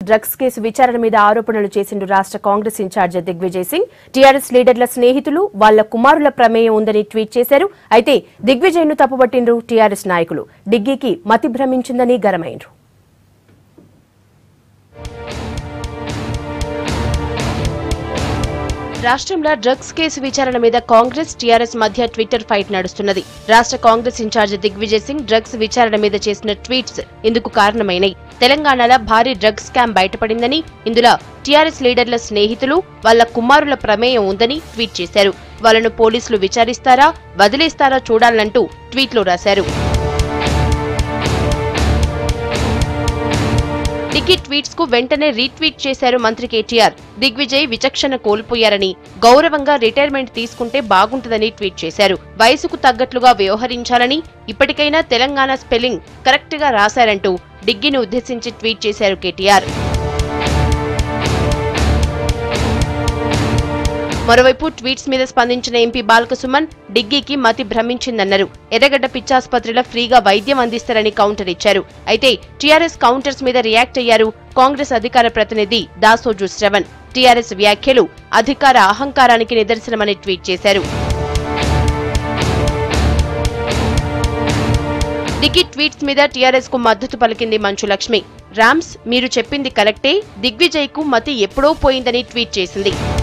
drugs case విచారణ మీద ఆరోపణలు చేసిండు రాష్ట్ర Congress incharge Digvijay Singh TRS లీడర్ల స్నేహితులు వాళ్ల కుమారుల ప్రమేయం ఉందని ట్వీట్ చేశారు అయితే దిగ్విజయ్ ను తప్పుపట్టిండ్రు టీఆర్ఎస్ నాయకులు డిగ్గీకి మతి భ్రమించిందని గరమైండ్రు రాష్ట్రంలో డ్రగ్స్ కేసు విచారణ మీద కాంగ్రెస్ టీఆర్ఎస్ మధ్య ట్విట్టర్ ఫైట్ నడుస్తున్నది రాష్ట్ర Congress incharge Digvijay Singh drugs విచారణ మీద చేసిన ట్వీట్స్ ఇందుకు కారణమైనాయి తెలంగాణలో భారీ డ్రగ్స్ స్కామ్ బయటపడిందని ఇందులో టీఆర్ఎస్ లీడర్ల స్నేహితులు వాళ్ల కుమారుల ప్రమేయం ఉందని ట్వీట్ చేశారు వాళ్ళను పోలీసులు విచారిస్తారా వదిలేస్తారా చూడాలంటూ ట్వీట్లో రాశారు డిక్కీ ట్వీట్స్ కు వెంటనే రీట్వీట్ చేశారు మంత్రి కేటీఆర్ దిగ్విజయ్ విచక్షణ కోల్పోయారని గౌరవంగా రిటైర్మెంట్ తీసుకుంటే బాగుంటుందని ట్వీట్ చేశారు వయసుకు తగ్గట్లుగా వ్యవహరించాలని ఇప్పటికైనా తెలంగాణ స్పెల్లింగ్ కరెక్ట్ గా రాశారంటూ డిగ్గీని ఉద్దేశించి ట్వీట్ చేశారు కేటీఆర్ మరోవైపు ట్వీట్స్ మీద స్పందించిన ఎంపీ బాలకసుమన్ డిగ్గీకి మతి భ్రమించిందన్నారు ఎర్రగడ్డ పిచ్చాసుపత్రిలో ఫ్రీగా వైద్యం అందిస్తారని కౌంటర్ ఇచ్చారు అయితే టీఆర్ఎస్ కౌంటర్స్ మీద రియాక్ట్ అయ్యారు కాంగ్రెస్ అధికార ప్రతినిధి దాసోజు శ్రవణ్ టీఆర్ఎస్ వ్యాఖ్యలు అధికార అహంకారానికి నిదర్శనమని ట్వీట్ చేశారు డిగ్గీ ట్వీట్స్ మీద టీఆర్ఎస్ కు మద్దతు పలికింది మంచు లక్ష్మి రామ్స్ మీరు చెప్పింది కరెక్టే దిగ్విజయ్ కు మతి ఎప్పుడో పోయిందని ట్వీట్ చేసింది